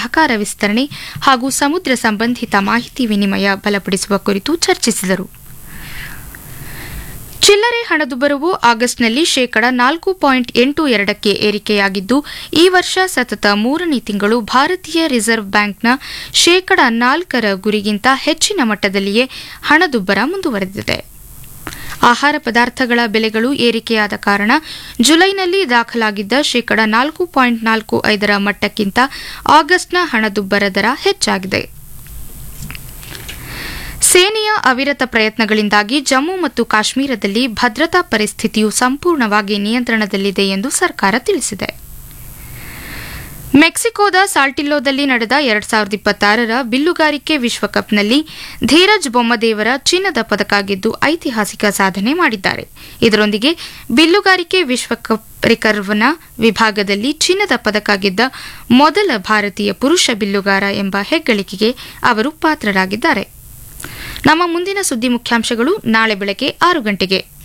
ಸಹಕಾರ ವಿಸ್ತರಣೆ ಹಾಗೂ ಸಮುದ್ರ ಸಂಬಂಧಿತ ಮಾಹಿತಿ ವಿನಿಮಯ ಬಲಪಡಿಸುವ ಕುರಿತು ಚರ್ಚಿಸಿದರು ಚಿಲ್ಲರೆ ಹಣದುಬ್ಬರವು ಆಗಸ್ಟ್ನಲ್ಲಿ ಶೇಕಡ ನಾಲ್ಕು ಪಾಯಿಂಟ್ ಎಂಟು ಎರಡಕ್ಕೆ ಏರಿಕೆಯಾಗಿದ್ದು ಈ ವರ್ಷ ಸತತ ಮೂರನೇ ತಿಂಗಳು ಭಾರತೀಯ ರಿಸರ್ವ್ ಬ್ಯಾಂಕ್ನ ಶೇಕಡ ನಾಲ್ಕರ ಗುರಿಗಿಂತ ಹೆಚ್ಚಿನ ಮಟ್ಟದಲ್ಲಿಯೇ ಹಣದುಬ್ಬರ ಮುಂದುವರೆದಿದೆ ಆಹಾರ ಪದಾರ್ಥಗಳ ಬೆಲೆಗಳು ಏರಿಕೆಯಾದ ಕಾರಣ ಜುಲೈನಲ್ಲಿ ದಾಖಲಾಗಿದ್ದ ಶೇಕಡ ನಾಲ್ಕು ಪಾಯಿಂಟ್ ನಾಲ್ಕು ಐದರ ಮಟ್ಟಕ್ಕಿಂತ ಆಗಸ್ಟ್ನ ಹಣದುಬ್ಬರ ದರ ಹೆಚ್ಚಾಗಿದೆ ಸೇನೆಯ ಅವಿರತ ಪ್ರಯತ್ನಗಳಿಂದಾಗಿ ಜಮ್ಮು ಮತ್ತು ಕಾಶ್ಮೀರದಲ್ಲಿ ಭದ್ರತಾ ಪರಿಸ್ಥಿತಿಯು ಸಂಪೂರ್ಣವಾಗಿ ನಿಯಂತ್ರಣದಲ್ಲಿದೆ ಎಂದು ಸರ್ಕಾರ ತಿಳಿಸಿದೆ ಮೆಕ್ಸಿಕೋದ ಸಾಲ್ಟಿಲ್ಲೋದಲ್ಲಿ ನಡೆದ ಎರಡ್ ಸಾವಿರದ ಇಪ್ಪತ್ತಾರರ ಬಿಲ್ಲುಗಾರಿಕೆ ವಿಶ್ವಕಪ್ನಲ್ಲಿ ಧೀರಜ್ ಬೊಮ್ಮದೇವರ ಚಿನ್ನದ ಪದಕ ಗೆದ್ದು ಐತಿಹಾಸಿಕ ಸಾಧನೆ ಮಾಡಿದ್ದಾರೆ ಇದರೊಂದಿಗೆ ಬಿಲ್ಲುಗಾರಿಕೆ ವಿಶ್ವಕಪ್ ರಿಕರ್ವ್ನ ವಿಭಾಗದಲ್ಲಿ ಚಿನ್ನದ ಪದಕ ಗೆದ್ದ ಮೊದಲ ಭಾರತೀಯ ಪುರುಷ ಬಿಲ್ಲುಗಾರ ಎಂಬ ಹೆಗ್ಗಳಿಕೆಗೆ ಅವರು ಪಾತ್ರರಾಗಿದ್ದಾರೆ ನಮ್ಮ ಮುಂದಿನ ಸುದ್ದಿ ಮುಖ್ಯಾಂಶಗಳು ನಾಳೆ ಬೆಳಗ್ಗೆ ಆರು ಗಂಟೆಗೆ